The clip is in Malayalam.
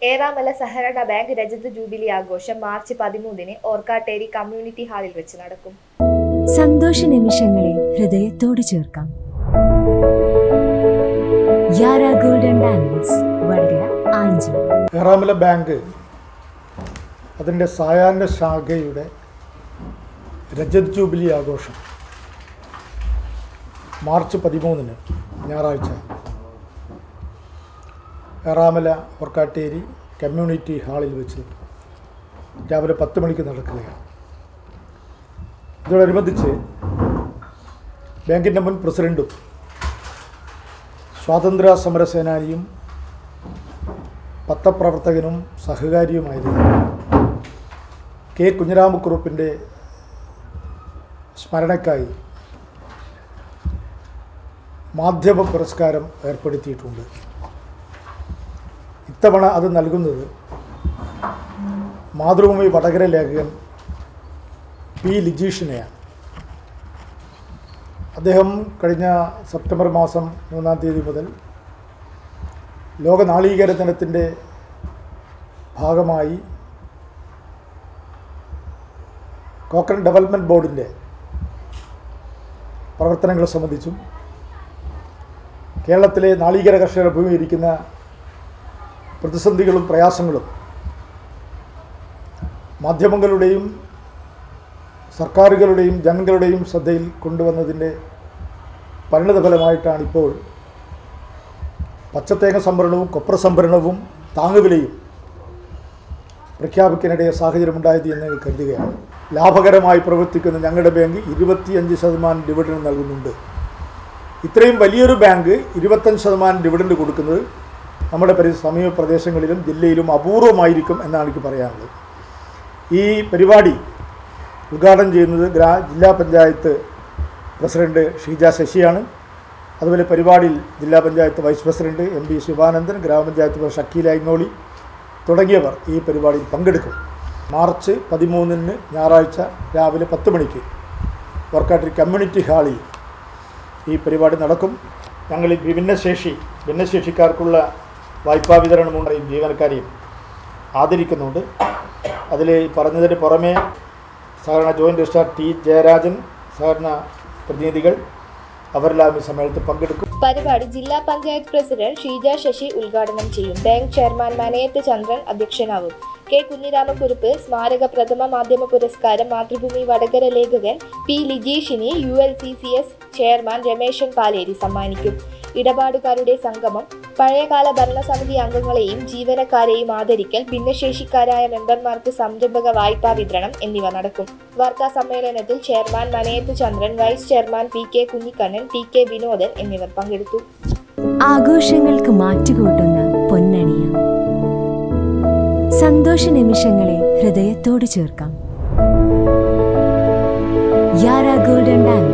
ഏറാമല സഹകരണ ബാങ്ക് രജത ജൂബിലി ആഘോഷം മാർച്ച് പതിമൂന്നിന് ഓർക്കാട്ടേരി കമ്മ്യൂണിറ്റി ഹാളിൽ വെച്ച് നടക്കും സന്തോഷ നിമിഷങ്ങളെ ഹൃദയത്തോട് ചേർക്കാം യാര ഗോൾഡൻ ഡയമണ്ട്സ് വടകര ആഞ്ചി ഏറാമല ബാങ്ക് അതിൻ്റെ സായാഹ്ന ശാഖയുടെ രജത് ജൂബിലി ആഘോഷം മാർച്ച് പതിമൂന്നിന് ഞായറാഴ്ച ഏറാമല ഒർക്കാട്ടേരി കമ്മ്യൂണിറ്റി ഹാളിൽ വെച്ച് രാവിലെ പത്ത് മണിക്ക് നടക്കുകയാണ് ഇതോടനുബന്ധിച്ച് ബാങ്കിൻ്റെ മുൻ പ്രസിഡൻറ്റും സ്വാതന്ത്ര്യ സമര സേനാനിയും പത്രപ്രവർത്തകനും സഹകാരിയുമായിരുന്നു കെ കുഞ്ഞിരാമക്കുറുപ്പിൻ്റെ സ്മരണയ്ക്കായി മാധ്യമ പുരസ്കാരം ഏർപ്പെടുത്തിയിട്ടുണ്ട് ഇത്തവണ അത് നൽകുന്നത് മാതൃഭൂമി വടകര ലേഖകൻ പി ലിജീഷിനെയാണ് അദ്ദേഹം കഴിഞ്ഞ സെപ്റ്റംബർ മാസം മൂന്നാം തീയതി മുതൽ ലോക നാളീകര ദിനത്തിൻ്റെ ഭാഗമായി കോക്കൺ ഡെവലപ്മെൻറ്റ് ബോർഡിൻ്റെ പ്രവർത്തനങ്ങളെ സംബന്ധിച്ചും കേരളത്തിലെ നാളീകര കർഷകർ അഭിമുഖീകരിക്കുന്ന പ്രതിസന്ധികളും പ്രയാസങ്ങളും മാധ്യമങ്ങളുടെയും സർക്കാരുകളുടെയും ജനങ്ങളുടെയും ശ്രദ്ധയിൽ കൊണ്ടുവന്നതിൻ്റെ പരിണതഫലമായിട്ടാണ് ഇപ്പോൾ പച്ചത്തേങ്ങ സംഭരണവും കൊപ്ര സംഭരണവും താങ്ങുവിലയും പ്രഖ്യാപിക്കാനിടയ സാഹചര്യമുണ്ടായത് എന്ന് കരുതുകയാണ് ലാഭകരമായി പ്രവർത്തിക്കുന്ന ഞങ്ങളുടെ ബാങ്ക് ഇരുപത്തിയഞ്ച് ശതമാനം ഡിവിഡൻഡ് നൽകുന്നുണ്ട് ഇത്രയും വലിയൊരു ബാങ്ക് ഇരുപത്തഞ്ച് ശതമാനം ഡിവിഡൻഡ് കൊടുക്കുന്നത് നമ്മുടെ പരി സമീപ പ്രദേശങ്ങളിലും ജില്ലയിലും അപൂർവമായിരിക്കും എന്നാണ് എനിക്ക് പറയാനുള്ളത് ഈ പരിപാടി ഉദ്ഘാടനം ചെയ്യുന്നത് ഗ്രാ ജില്ലാ പഞ്ചായത്ത് പ്രസിഡന്റ് ഷീജ ശശിയാണ് അതുപോലെ പരിപാടിയിൽ ജില്ലാ panchayat vice president M P Sivanandan ഗ്രാമപഞ്ചായത്ത് പ്രസിഡന്റ് ഷക്കീൽ ഐങ്ങോളി തുടങ്ങിയവർ ഈ പരിപാടിയിൽ പങ്കെടുക്കും മാർച്ച് പതിമൂന്നിന് ഞായറാഴ്ച രാവിലെ പത്ത് മണിക്ക് വർക്കാട്ടിരി കമ്മ്യൂണിറ്റി ഹാളിൽ ഈ പരിപാടി നടക്കും ഞങ്ങൾ ഈ ഭിന്നശേഷി ഭിന്നശേഷിക്കാർക്കുള്ള വായ്പാ വിതരണമുണ്ടെയും ജീവനക്കാരെയും ആദരിക്കുന്നുണ്ട് അതിൽ പറഞ്ഞതിന് പുറമേ സഹകരണ ജോയിൻറ്റ് രജിസ്ട്രാർ ടി ജയരാജൻ സഹകരണ പ്രതിനിധികൾ അവരെല്ലാം ഈ സമ്മേളനത്തിൽ പങ്കെടുക്കും പരിപാടി ജില്ലാ പഞ്ചായത്ത് പ്രസിഡന്റ് ഷീജ ശശി ഉദ്ഘാടനം ചെയ്യും ബാങ്ക് ചെയർമാൻ മനയത്ത് ചന്ദ്രൻ അധ്യക്ഷനാവും കെ കുഞ്ഞിരാമക്കുറുപ്പ് സ്മാരക പ്രഥമ മാധ്യമ പുരസ്കാരം മാതൃഭൂമി വടകര ലേഖകൻ പി ലിജീഷിന് U L C C S chairman Rameshan Paleri സമ്മാനിക്കും ഇടപാടുകാരുടെ സംഗമം പഴയകാല ഭരണസമിതി അംഗങ്ങളെയും ജീവനക്കാരെയും ആദരിക്കൽ ഭിന്നശേഷിക്കാരായ മെമ്പർമാർക്ക് സംരംഭക വായ്പാ വിതരണം എന്നിവ നടക്കും വാർത്താ സമ്മേളനത്തിൽ chairman Manayath Chandran vice chairman P K Kunhikannan T K Vinodan എന്നിവർ പങ്കെടുത്തു ആഘോഷങ്ങൾക്ക് മാറ്റുകൂട്ടുന്ന പൊന്നണിയ സന്തോഷ നിമിഷങ്ങളെ ഹൃദയത്തോട് ചേർക്കാം യാര ഗോൾഡൻ ഡയമണ്ട്സ്